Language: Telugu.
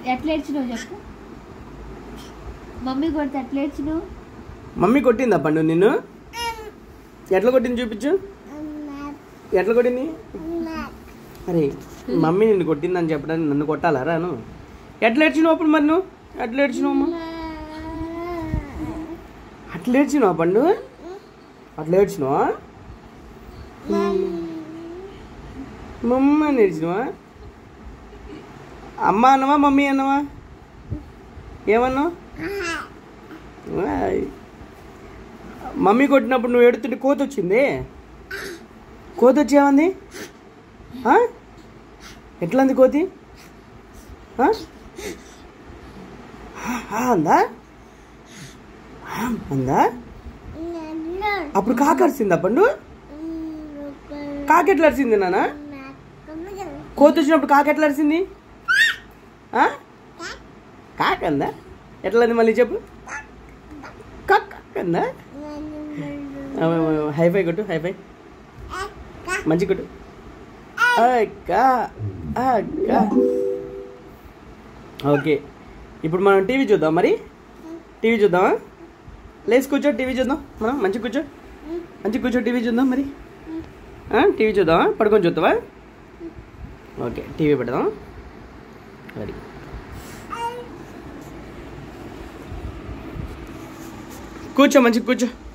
ఎట్లా ఏడ్చినావు చెప్పు మమ్మీ కొడితే ఎట్లా ఏడ్చినావు మమ్మీ కొట్టిందా పండు నిన్ను ఎట్లా కొట్టింది చూపించు ఎట్లా కొట్టింది అరే మమ్మీ నిన్ను కొట్టిందని చెప్పడానికి నన్ను కొట్టాలా రాను ఎట్లా ఏడ్చినావు అప్పుడు మరి నువ్వు ఎట్లా ఏడ్చినావు అమ్మా అట్లా ఏడ్చినావా పండు అట్లా ఏడ్చినావా మమ్మ అని ఏడ్చినావా అమ్మ అన్నవా మమ్మీ అన్నవా ఏమన్నావు ఆయ్. మమ్మీ కొట్టినప్పుడు నువ్వు ఎడుతుంటే కోత వచ్చింది కోత వచ్చి ఏమంది ఆ? ఎట్లా అంది కోతి ఆ? ఆ అందా ఆ అందా అప్పుడు కాకి అరిసిందా పండు కాకి ఎట్లా అరిసింది నాన్న కోత వచ్చినప్పుడు కాకి ఎట్లా అరిసింది ఆ? కాకి అందా ఎట్లా అంది మళ్ళీ చెప్పు కాక్ కాక్ అందా హైఫై కొట్టు హైఫై మంచి కొట్టు అక్క అక్క ఓకే ఇప్పుడు మనం టీవీ చూద్దాం మరి టీవీ చూద్దామా లేచి కూర్చో టీవీ చూద్దాం మనం మంచి కూర్చో మంచి కూర్చో టీవీ చూద్దాం మరి ఆ, టీవీ చూద్దామా పడుకొని చూద్దామా ఓకే టీవీ పెడదాం మరి కూర్చో మంచి కూర్చో